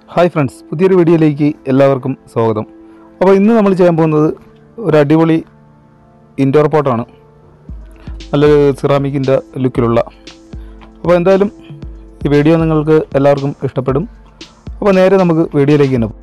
Hi friends പുതിയൊരു വീഡിയോയിലേക്ക് എല്ലാവർക്കും സ്വാഗതം അപ്പോൾ ഇന്ന് നമ്മൾ ചെയ്യാൻ പോകുന്നത് ഒരു അടിപൊളി ഇൻഡോർ പോട്ടാണ് നല്ലൊരു സിറാമിക്കിൻ്റെ ലുക്കിലുള്ള അപ്പോൾ എന്തായാലും ഈ വീഡിയോ നിങ്ങൾക്ക് എല്ലാവർക്കും ഇഷ്ടപ്പെടും അപ്പോൾ നേരെ നമുക്ക് വീഡിയോയിലേക്ക് തന്നെ പോകാം.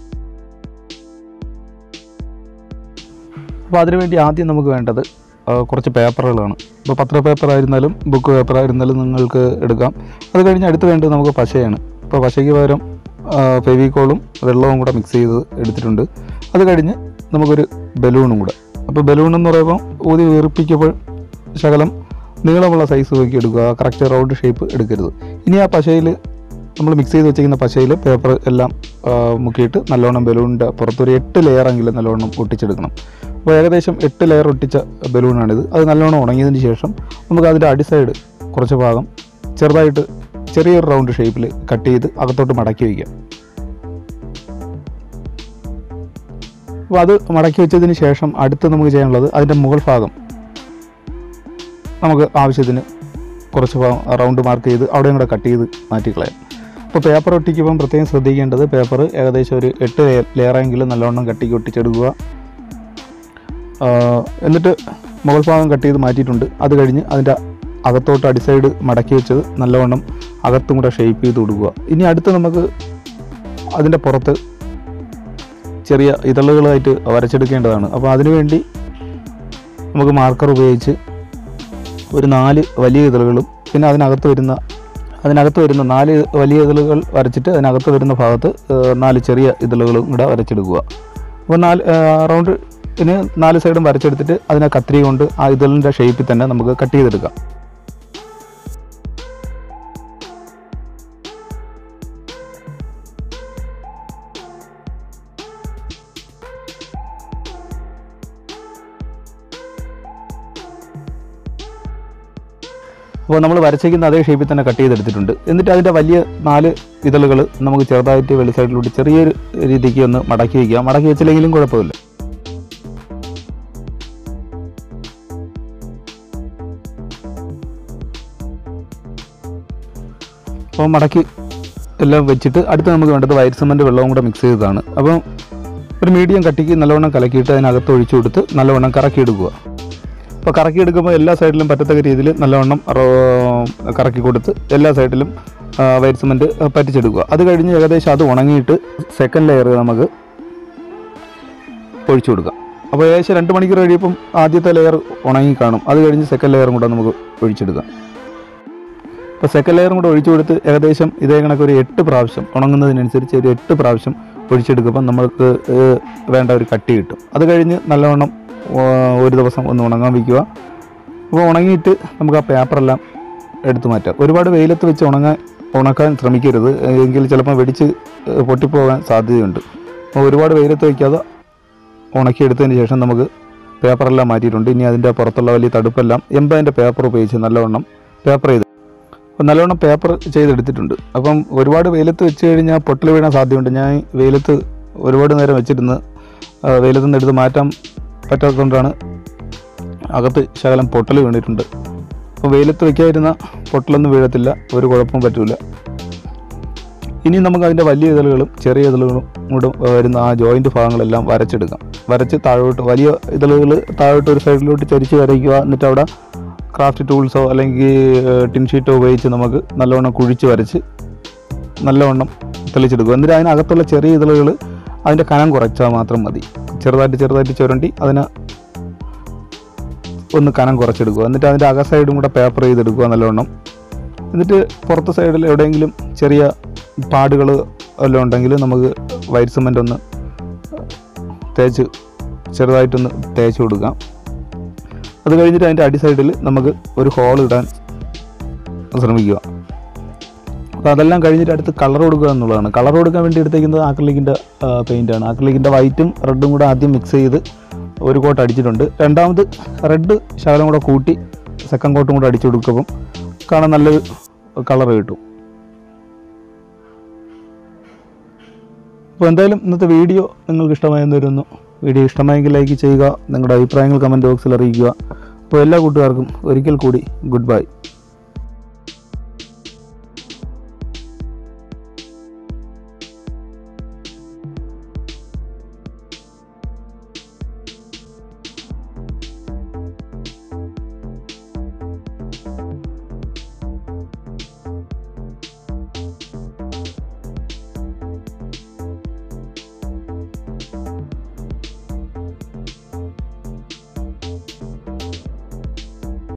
അപ്പോൾ അതിനുവേണ്ടി ആദ്യം നമുക്ക് വേണ്ടത് ആ, കുറച്ച് പേപ്പറുകളാണ് ഇപ്പോൾ പത്ര പേപ്പർ ആയിരുന്നാലും ബുക്ക് പേപ്പർ ആയിരുന്നാലും നിങ്ങൾക്ക് എടുക്കാം അത് കഴിഞ്ഞ് അടുത്ത് വേണ്ടത് നമുക്ക് പശയാണ് ഇപ്പോൾ പശയ്ക്ക് പകരം ഫെവിക്കോളും വെള്ളവും കൂടെ മിക്സ് ചെയ്ത് എടുത്തിട്ടുണ്ട് അത് കഴിഞ്ഞ് നമുക്കൊരു ബലൂണും കൂടെ അപ്പോൾ ബലൂൺ എന്ന് പറയുമ്പോൾ ഊതി വീർപ്പിക്കുമ്പോൾ ശകലം നീളമുള്ള സൈസ് നോക്കി എടുക്കുക കറക്റ്റ് റൗണ്ട് ഷേപ്പ് എടുക്കരുത് ഇനി ആ പശയിൽ നമ്മൾ മിക്സ് ചെയ്ത് വെച്ചിരിക്കുന്ന പശയിൽ പേപ്പർ എല്ലാം ആ, മുക്കിയിട്ട് നല്ലോണം ബലൂണിൻ്റെ പുറത്തൊരു എട്ട് ലെയറെങ്കിലും നല്ലോണം ഒട്ടിച്ചെടുക്കണം അപ്പോൾ ഏകദേശം എട്ട് ലെയർ ഒട്ടിച്ച ബലൂണാണിത് അത് നല്ലോണം ഉണങ്ങിയതിന് ശേഷം നമുക്ക് അതിൻ്റെ അടിസൈഡ് കുറച്ച് ഭാഗം ചെറുതായിട്ട് ചെറിയൊരു റൗണ്ട് ഷേപ്പിൽ കട്ട് ചെയ്ത് അകത്തോട്ട് മടക്കി വയ്ക്കാം അപ്പോൾ അത് മടക്കി വെച്ചതിന് ശേഷം അടുത്ത് നമുക്ക് ചെയ്യാനുള്ളത് അതിൻ്റെ മുകൾ ഭാഗം നമുക്ക് ആവശ്യത്തിന് കുറച്ച് ഭാഗം റൗണ്ട് മാർക്ക് ചെയ്ത് അവിടെയും കൂടെ കട്ട് ചെയ്ത് മാറ്റിക്കളയാം അപ്പോൾ പേപ്പർ ഒട്ടിക്കുമ്പം പ്രത്യേകം ശ്രദ്ധിക്കേണ്ടത് പേപ്പർ ഏകദേശം ഒരു എട്ട് ലെയറെങ്കിലും നല്ലോണം കട്ടിക്ക് ഒട്ടിച്ചെടുക്കുക ആ, എന്നിട്ട് മുകൾ ഭാഗം കട്ട് ചെയ്ത് മാറ്റിയിട്ടുണ്ട് അത് കഴിഞ്ഞ് അതിൻ്റെ അകത്തോട്ട് അടിസൈഡ് മടക്കി വെച്ചത് നല്ലവണ്ണം അകത്തും കൂടെ ഷേപ്പ് ചെയ്ത് കൊടുക്കുക ഇനി അടുത്ത് നമുക്ക് അതിൻ്റെ പുറത്ത് ചെറിയ ഇതളുകളായിട്ട് വരച്ചെടുക്കേണ്ടതാണ് അപ്പോൾ അതിനുവേണ്ടി നമുക്ക് മാർക്കർ ഉപയോഗിച്ച് ഒരു നാല് വലിയ ഇതളുകളും പിന്നെ അതിനകത്ത് വരുന്ന അതിനകത്ത് വരുന്ന നാല് വലിയ ഇതളുകൾ വരച്ചിട്ട് അതിനകത്ത് വരുന്ന ഭാഗത്ത് ഏഹ്, നാല് ചെറിയ ഇതളുകളും കൂടെ വരച്ചെടുക്കുക അപ്പോൾ നാല് റൗണ്ട് ഇതിന് നാല് സൈഡും വരച്ചെടുത്തിട്ട് അതിനെ കത്രി കൊണ്ട് ആ ഇതളിൻ്റെ ഷേപ്പിൽ തന്നെ നമുക്ക് കട്ട് ചെയ്തെടുക്കാം അപ്പോൾ നമ്മൾ വരച്ചേക്കുന്ന അതേ ഷേപ്പിൽ തന്നെ കട്ട് ചെയ്തെടുത്തിട്ടുണ്ട് എന്നിട്ട് അതിൻ്റെ വലിയ നാല് ഇതളുകൾ നമുക്ക് ചെറുതായിട്ട് വെളി സൈഡിലോട്ട് ചെറിയൊരു രീതിക്ക് ഒന്ന് മടക്കി വയ്ക്കുക മടക്കി വെച്ചില്ലെങ്കിലും കുഴപ്പമില്ല അപ്പോൾ മടക്കി എല്ലാം വെച്ചിട്ട് അടുത്ത് നമുക്ക് വേണ്ടത് വൈറ്റ് സിമൻറ്റ് വെള്ളവും കൂടെ മിക്സ് ചെയ്തതാണ് അപ്പം ഒരു മീഡിയം കട്ടിക്ക് നല്ലവണ്ണം കലക്കിയിട്ട് അതിനകത്ത് ഒഴിച്ചു കൊടുത്ത് നല്ലവണ്ണം കറക്കി എടുക്കുക അപ്പോൾ കറക്കി എടുക്കുമ്പോൾ എല്ലാ സൈഡിലും പറ്റത്തക്ക രീതിയിൽ നല്ലവണ്ണം റോ- കറക്കി കൊടുത്ത് എല്ലാ സൈഡിലും ആ, വൈറ്റ് സിമൻറ്റ് പറ്റിച്ചെടുക്കുക അത് കഴിഞ്ഞ് ഏകദേശം അത് ഉണങ്ങിയിട്ട് സെക്കൻഡ് ലെയർ നമുക്ക് ഒഴിച്ചു കൊടുക്കാം അപ്പോൾ ഏകദേശം രണ്ട് മണിക്കൂർ കഴിയുമ്പം ആദ്യത്തെ ലെയർ ഉണങ്ങി കാണും അത് കഴിഞ്ഞ് സെക്കൻഡ് ലെയറും കൂടെ നമുക്ക് ഒഴിച്ചെടുക്കാം അപ്പോൾ സെക്കൻഡ് ലെയറും കൂടെ ഒഴിച്ചു കൊടുത്ത് ഏകദേശം ഇതേ കണക്ക് ഒരു എട്ട് പ്രാവശ്യം ഉണങ്ങുന്നതിനനുസരിച്ച് ഒരു എട്ട് പ്രാവശ്യം ഒഴിച്ചെടുക്കുമ്പോൾ നമുക്ക് ഏഹ്, വേണ്ട ഒരു കട്ടി കിട്ടും അത് കഴിഞ്ഞ് നല്ലവണ്ണം ഏഹ്, ഒരു ദിവസം ഒന്ന് ഉണങ്ങാൻ വയ്ക്കുക അപ്പോൾ ഉണങ്ങിയിട്ട് നമുക്ക് ആ പേപ്പറെല്ലാം എടുത്തു മാറ്റാം ഒരുപാട് വെയിലത്ത് വെച്ച് ഉണങ്ങാൻ ഉണക്കാൻ ശ്രമിക്കരുത് എങ്കിൽ ചിലപ്പോൾ വെടിച്ച് ഏഹ്, പൊട്ടിപ്പോകാൻ സാധ്യതയുണ്ട് അപ്പോൾ ഒരുപാട് വെയിലത്ത് വയ്ക്കാതെ ഉണക്കിയെടുത്തതിന് ശേഷം നമുക്ക് പേപ്പറെല്ലാം മാറ്റിയിട്ടുണ്ട് ഇനി അതിൻ്റെ പുറത്തുള്ള വലിയ തടുപ്പെല്ലാം എൺപതിൻ്റെ പേപ്പർ ഉപയോഗിച്ച് നല്ലവണ്ണം പേപ്പർ ചെയ്ത് അപ്പം നല്ലവണ്ണം പേപ്പർ ചെയ്തെടുത്തിട്ടുണ്ട് അപ്പം ഒരുപാട് വെയിലത്ത് വെച്ച് കഴിഞ്ഞാൽ പൊട്ടൽ വീഴാൻ സാധ്യതയുണ്ട് ഞാൻ വെയിലത്ത് ഒരുപാട് നേരം വെച്ചിരുന്ന് ആ, വെയിലത്ത് നിന്ന് എടുത്ത് മാറ്റാൻ പറ്റാത്തതുകൊണ്ടാണ് അകത്ത് ശകലം പൊട്ടൽ വീണിട്ടുണ്ട് അപ്പോൾ വെയിലത്ത് വെക്കാതിരുന്ന പൊട്ടലൊന്നും വീഴത്തില്ല ഒരു കുഴപ്പവും പറ്റില്ല ഇനി നമുക്ക് അതിൻ്റെ വലിയ ഇതളുകളും ചെറിയ ഇതളുകളും കൂടെ വരുന്ന ആ ജോയിൻ്റ് ഭാഗങ്ങളെല്ലാം വരച്ചെടുക്കാം വരച്ച് താഴോട്ട് വലിയ ഇതളുകൾ താഴോട്ട് ഒരു സൈഡിലോട്ട് ചരിച്ച് വരയ്ക്കുക എന്നിട്ട് അവിടെ ക്രാഫ്റ്റ് ടൂൾസോ അല്ലെങ്കിൽ ടിൻ ഷീറ്റോ ഉപയോഗിച്ച് നമുക്ക് നല്ലവണ്ണം കുഴിച്ച് വരച്ച് നല്ലവണ്ണം തെളിച്ചെടുക്കുക എന്നിട്ട് അതിനകത്തുള്ള ചെറിയ ഇതളുകൾ അതിൻ്റെ കനം കുറച്ചാൽ മാത്രം മതി ചെറുതായിട്ട് ചെറുതായിട്ട് ചുരണ്ടി അതിനെ ഒന്ന് കനം കുറച്ചെടുക്കുക എന്നിട്ട് അതിൻ്റെ അക സൈഡും കൂടെ പേപ്പർ ചെയ്തെടുക്കുക നല്ലവണ്ണം എന്നിട്ട് പുറത്തെ സൈഡിൽ എവിടെയെങ്കിലും ചെറിയ പാടുകൾ വല്ലതും ഉണ്ടെങ്കിൽ നമുക്ക് വൈറ്റ് സിമൻ്റ് ഒന്ന് തേച്ച് ചെറുതായിട്ടൊന്ന് തേച്ച് കൊടുക്കാം അത് കഴിഞ്ഞിട്ട് അതിൻ്റെ അടി സൈഡിൽ നമുക്ക് ഒരു ഹോൾ ഇടാൻ ശ്രമിക്കുക അപ്പോൾ അതെല്ലാം കഴിഞ്ഞിട്ട് അടുത്ത് കളർ കൊടുക്കുക എന്നുള്ളതാണ് കളർ കൊടുക്കാൻ വേണ്ടി എടുത്തേക്കുന്നത് ആക്രിലിക്കിൻ്റെ പെയിൻ്റാണ് ആക്രിലിക്കിൻ്റെ വൈറ്റും റെഡും കൂടെ ആദ്യം മിക്സ് ചെയ്ത് ഒരു കോട്ട് അടിച്ചിട്ടുണ്ട് രണ്ടാമത് റെഡ് ശകലം കൂടെ കൂട്ടി സെക്കൻഡ് കോട്ടും കൂടെ അടിച്ചു കൊടുക്കുമ്പം കാണാൻ നല്ലൊരു കളർ കിട്ടും അപ്പോൾ എന്തായാലും ഇന്നത്തെ വീഡിയോ നിങ്ങൾക്ക് ഇഷ്ടമായെന്ന് വരുന്നു വീഡിയോ ഇഷ്ടമായെങ്കിൽ ലൈക്ക് ചെയ്യുക നിങ്ങളുടെ അഭിപ്രായങ്ങൾ കമൻറ്റ് ബോക്സിൽ അറിയിക്കുക അപ്പോൾ എല്ലാ കൂട്ടുകാർക്കും ഒരിക്കൽ കൂടി ഗുഡ് ബൈ